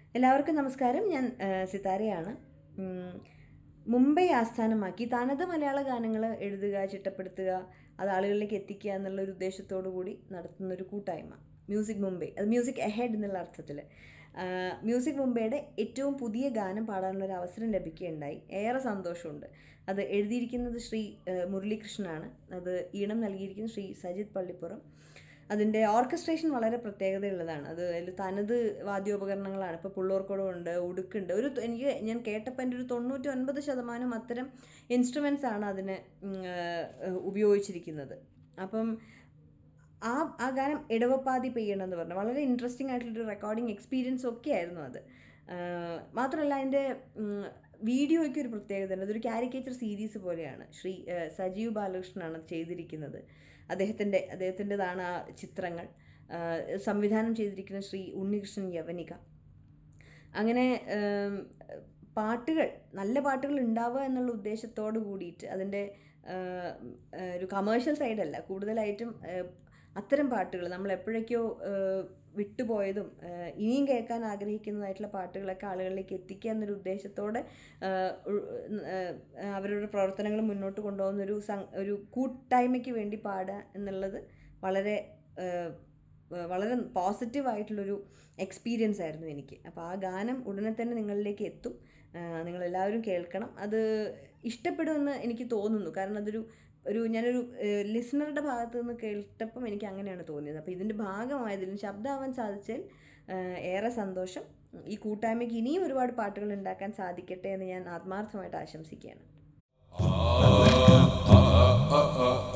എല്ലാവർക്കും നമസ്കാരം ഞാൻ ആ, സിതാരയാണ് ഉം, മുംബൈ ആസ്ഥാനമാക്കി തനത് മലയാള ഗാനങ്ങൾ എഴുതുക ചിട്ടപ്പെടുത്തുക അത് ആളുകളിലേക്ക് എത്തിക്കുക എന്നുള്ള ഒരു ഉദ്ദേശത്തോടു കൂടി നടത്തുന്ന ഒരു കൂട്ടായ്മ മ്യൂസിക് മുംബൈ അത് മ്യൂസിക് എഹെഡ് എന്നുള്ള അർത്ഥത്തിൽ മ്യൂസിക് മുംബൈയുടെ ഏറ്റവും പുതിയ ഗാനം പാടാനുള്ള ഒരു അവസരം ലഭിക്കുകയുണ്ടായി ഏറെ സന്തോഷമുണ്ട് അത് എഴുതിയിരിക്കുന്നത് ശ്രീ ആ, മുരളീകൃഷ്ണനാണ് അത് ഈണം നൽകിയിരിക്കുന്നത് ശ്രീ സജിത് പള്ളിപ്പുറം അതിൻ്റെ ഓർക്കസ്ട്രേഷൻ വളരെ പ്രത്യേകതയുള്ളതാണ് അത് അതിൽ തനത് വാദ്യോപകരണങ്ങളാണ് ഇപ്പോൾ പുള്ളോർക്കുടമുണ്ട് ഉടുക്കുണ്ട് ഒരു തൊ- എനിക്ക് ഞാൻ കേട്ടപ്പോൾ എൻ്റെ ഒരു തൊണ്ണൂറ്റി ഒൻപത് ശതമാനം അത്തരം ഇൻസ്ട്രുമെൻസ് ആണ് അതിന് ഉം, ആ, ഉപയോഗിച്ചിരിക്കുന്നത് അപ്പം ആ ആ ഗാനം ഇടവപ്പാതി പെയ്യണം എന്ന് പറഞ്ഞു വളരെ ഇൻട്രസ്റ്റിംഗ് ആയിട്ടുള്ളൊരു റെക്കോർഡിംഗ് എക്സ്പീരിയൻസ് ഒക്കെ ആയിരുന്നു അത് ആ, മാത്രമല്ല അതിൻ്റെ വീഡിയോയ്ക്ക് ഒരു പ്രത്യേകത ഉണ്ട് അതൊരു കാരിക്കേച്ചർ സീരീസ് പോലെയാണ് ശ്രീ ആ, സജീവ് ബാലകൃഷ്ണനാണ് അത് ചെയ്തിരിക്കുന്നത് അദ്ദേഹത്തിൻ്റെ അദ്ദേഹത്തിൻ്റെതാണ് ആ ചിത്രങ്ങൾ ആ, സംവിധാനം ചെയ്തിരിക്കുന്ന ശ്രീ ഉണ്ണികൃഷ്ണൻ യവനിക അങ്ങനെ ഉം, പാട്ടുകൾ നല്ല പാട്ടുകൾ ഉണ്ടാവുക എന്നുള്ള ഉദ്ദേശത്തോട് കൂടിയിട്ട് അതിൻ്റെ ആ, ആ, ഒരു കമേഴ്ഷ്യൽ സൈഡല്ല കൂടുതലായിട്ടും ആ, അത്തരം പാട്ടുകൾ നമ്മൾ എപ്പോഴൊക്കെയോ ആ, വിട്ടുപോയതും ആ, ഇനിയും കേൾക്കാൻ ആഗ്രഹിക്കുന്നതായിട്ടുള്ള പാട്ടുകളൊക്കെ ആളുകളിലേക്ക് എത്തിക്കുക എന്നൊരു ഉദ്ദേശത്തോടെ ആ, ഉ- ആ, അവരുടെ പ്രവർത്തനങ്ങൾ മുന്നോട്ട് കൊണ്ടുപോകുന്ന ഒരു സം ഒരു കൂട്ടായ്മയ്ക്ക് വേണ്ടി പാടുക എന്നുള്ളത് വളരെ ആ, വളരെ പോസിറ്റീവായിട്ടുള്ളൊരു എക്സ്പീരിയൻസ് ആയിരുന്നു എനിക്ക് അപ്പോൾ ആ ഗാനം ഉടനെ തന്നെ നിങ്ങളിലേക്ക് എത്തും ആ, നിങ്ങളെല്ലാവരും കേൾക്കണം അത് ഇഷ്ടപ്പെടുമെന്ന് എനിക്ക് തോന്നുന്നു കാരണം അതൊരു ഒരു ഞാനൊരു ലിസണറുടെ ഭാഗത്ത് നിന്ന് കേട്ടപ്പം എനിക്ക് അങ്ങനെയാണ് തോന്നിയത് അപ്പോൾ ഇതിൻ്റെ ഭാഗമായതിലും ശബ്ദമാവാൻ സാധിച്ചാൽ ആ, ഏറെ സന്തോഷം ഈ കൂട്ടായ്മയ്ക്ക് ഇനിയും ഒരുപാട് പാട്ടുകൾ ഉണ്ടാക്കാൻ സാധിക്കട്ടെ എന്ന് ഞാൻ ആത്മാർത്ഥമായിട്ട് ആശംസിക്കുകയാണ് ah, ah, ah, ah.